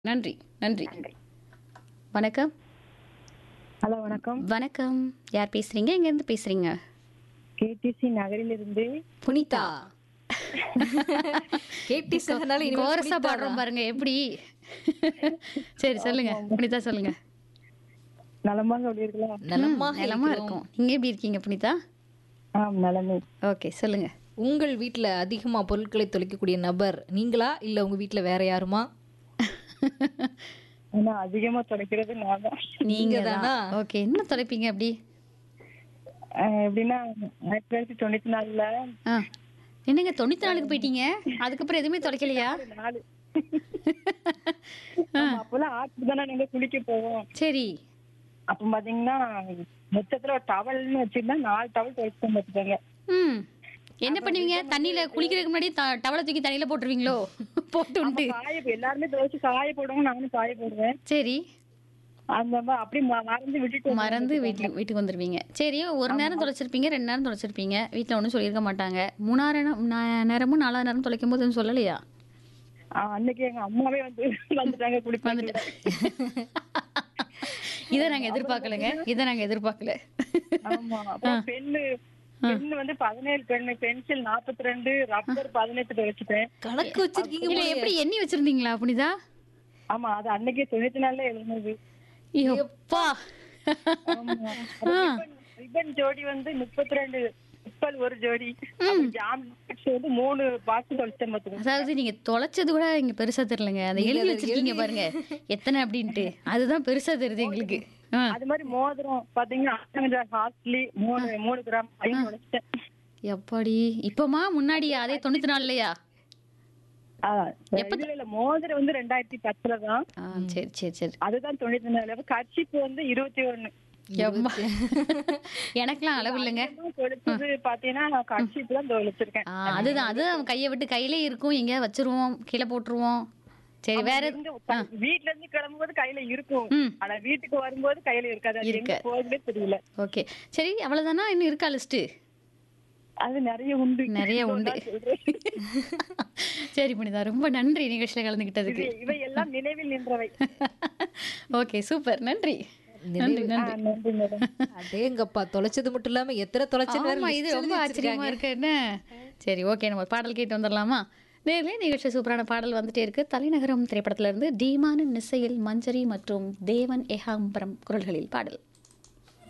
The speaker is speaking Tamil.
நன்றி நன்றி வணக்கம் ஹலோ வணக்கம் வணக்கம் யார் பேசுறீங்க எங்க இருந்து பேசுறீங்க கேடிசி நகரிலிருந்து புனிதா கேட்டி சகனால கோரஸா பாடுறோம் பாருங்க எப்படி சரி சொல்லுங்க புனிதா சொல்லுங்க நலமாக உள்ளீர்களா நலமா நலமா இருக்கும் நீங்க எப்படி இருக்கீங்க புனிதா ஆம் நலமே ஓகே சொல்லுங்க உங்கள் வீட்ல அதிகமா பொருட்களை தொலைக்கக்கூடிய நபர் நீங்களா இல்ல உங்க வீட்ல வேற யாருமா ஆனா அதிகமா தொலைக்கிறது நான் தான் நீங்க தானா? தானா ஓகே என்ன தொலைப்பீங்க அப்படி அஹ் எப்படின்னா ஆயிரத்தி தொள்ளாயிரத்தி தொண்ணூத்தி நாலுல ஆ என்னங்க தொண்ணூத்தி நாலுக்கு போயிட்டீங்க அதுக்கப்புறம் எதுவுமே தொலைக்கலையா நாலு ஆமா, அப்பெல்லாம் ஆற்றுக்கு தானே நாங்க குளிக்க போவோம் சரி அப்ப பாத்தீங்கன்னா மொத்தத்துல ஒரு டவல்னு வச்சிருந்தா நாலு டவல் தொலைச்சு பார்த்துக்கோங்க ம் என்ன பண்ணுவீங்க தண்ணியில குளிக்கிறதுக்கு முன்னாடி த- டவலை தூக்கி தண்ணியில போட்டுருவீங்களோ போட்டு விட்டு காய எல்லாருமே துவைச்சு காய போடுவாங்க நானும் காய போடுவேன் சரி அந்த மாதிரி அப்படியே ம- மறந்து விட்டுட்டு மறந்து வீட்டுக்கு வீட்டுக்கு வந்துருவீங்க சரி ஒரு நேரம் தொலைச்சிருப்பீங்க ரெண்டு நேரம் தொலைச்சிருப்பீங்க வீட்டில் ஒன்றும் சொல்லியிருக்க மாட்டாங்க மூணாறு நேரம் நா- நேரமும் நாலாவது நேரம் தொலைக்கும் போது ஒண்ணும் சொல்லலையா ஆஹ் அன்னைக்கு எங்க அம்மாவே வந்து வந்துட்டாங்க குளிப்பாங்க இதை நாங்க எதிர்பார்க்கலங்க இதை நாங்க எதிர்பார்க்கல ஆமா அப்புறம் பெண்ணு பெண்ணு வந்து பதினேழு பெண்ணு பென்சில் நாற்பத்தி ரெண்டு ரப்பர் பதினெட்டு வச்சுட்டேன் கணக்கு வச்சிருக்கீங்க இல்ல எப்படி எண்ணி வச்சிருந்தீங்களா புனிதா ஆமா அது அன்னைக்கே தொண்ணூத்தி நாலுல எழுதுனது எப்பா ரிப்பன் ஜோடி வந்து முப்பத்தி ரெண்டு முப்பது ஒரு ஜோடி ஜாம் வந்து மூணு பாக்ஸ் தொலைச்சேன் பாத்துக்கோங்க அதாவது நீங்க தொலைச்சது கூட இங்க பெருசா தெரியலங்க அதை எழுதி வச்சிருக்கீங்க பாருங்க எத்தனை அப்படின்ட்டு அதுதான் பெருசா தெரியுது எங்களுக்கு ஆ. அது மாதிரி மோதிரம் பாத்தீங்கன்னா ஹாஸ்ட்லி மூணு மூணு கிராம் அதையும் தொலைச்சிட்டேன் எப்பாடி இப்பமா முன்னாடி அதே தொண்ணூத்தி நாலுலயா ஆஹ் இல்ல, இல்ல மோதிரம் வந்து ரெண்டாயிரத்தி பத்துல தான் ஆ சரி சரி சரி அதுதான் தொண்ணூத்தி நாலு கட்சிப்பு வந்து இருபத்தி ஒண்ணு எம்மா. எனக்கெல்லாம் அளவு இல்லைங்க தொலைச்சது பாத்தீங்கன்னா நான் கட்சிப்பு தான் தொலைச்சிருக்கேன் ஆ, அதுதான் அது அவன் கையை விட்டு கையிலே இருக்கும் எங்கேயா வச்சிருவோம் கீழே போட்டுருவோம் சரி வேற எது- இருந்து க- வீட்ல இருந்து கிளம்பும்போது கையில இருக்கும் ம் ஆனா வீட்டுக்கு வரும்போது கையில இருக்காது அது எங்க போகுதுன்னே தெரியல ஓகே சரி அவ்வளவுதானா இன்னும் இருக்கா லிஸ்ட்டு அது நிறைய உண்டு நிறைய உண்டு சொல்றேன். சரி புனிதா ரொம்ப நன்றி நிகழ்ச்சியில் கலந்துக்கிட்டதுக்கு இது- இவை எல்லாம் நினைவில் நின்றவை ஓகே சூப்பர் நன்றி நன்றி ஆ, நன்றி நன்றி மேடம் அதேங்கப்பா தொலைச்சது மட்டும் இல்லாம எத்தனை தொலைச்சது ஆமா இது ரொம்ப ஆச்சரியமா இருக்கு என்ன சரி ஓகே நம்ம ஒரு பாடல் கேட்டு வந்துடலாமா நேர்ல நிகழ்ச்சி சூப்பரான பாடல் வந்துட்டே இருக்கு தலைநகரம் திரைப்படத்துல இருந்து டீமான நிசையில் மஞ்சரி மற்றும் தேவன் எஹாம்பரம் குரல்களில் பாடல்